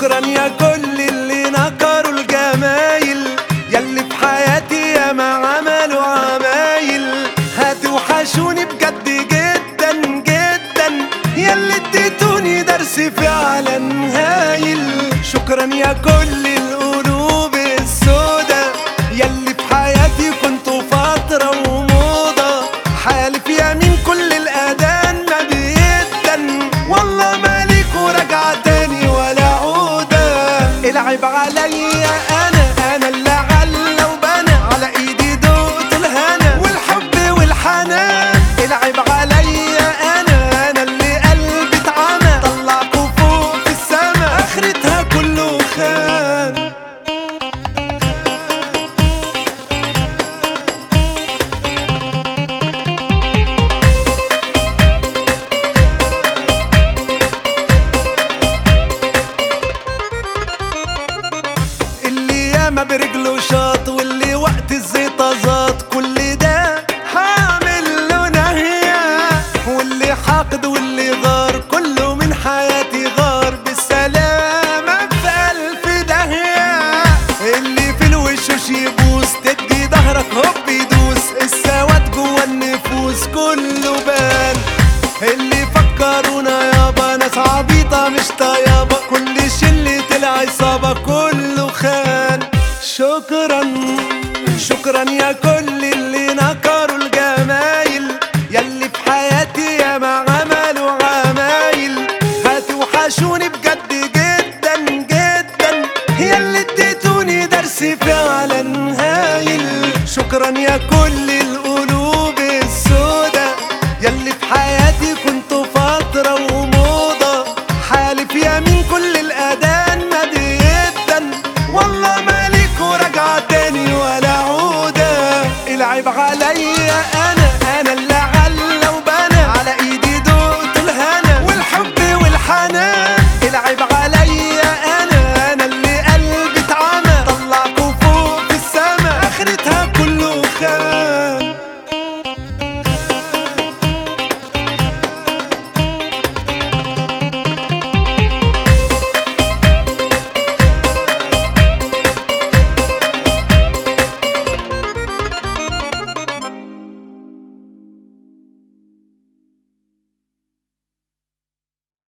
شكرا يا كل اللي نكروا الجمايل ياللي في حياتي يا ما عملوا عمايل هتوحشوني بجد جدا جدا ياللي اديتوني درس فعلا هايل شكرا يا كل القلوب السودا ياللي في حياتي كنتوا فترة وموضة حالف يمين كل الأذان ما بيدن والله مالك وراجعة تاني ولا عودة العب عليا أنا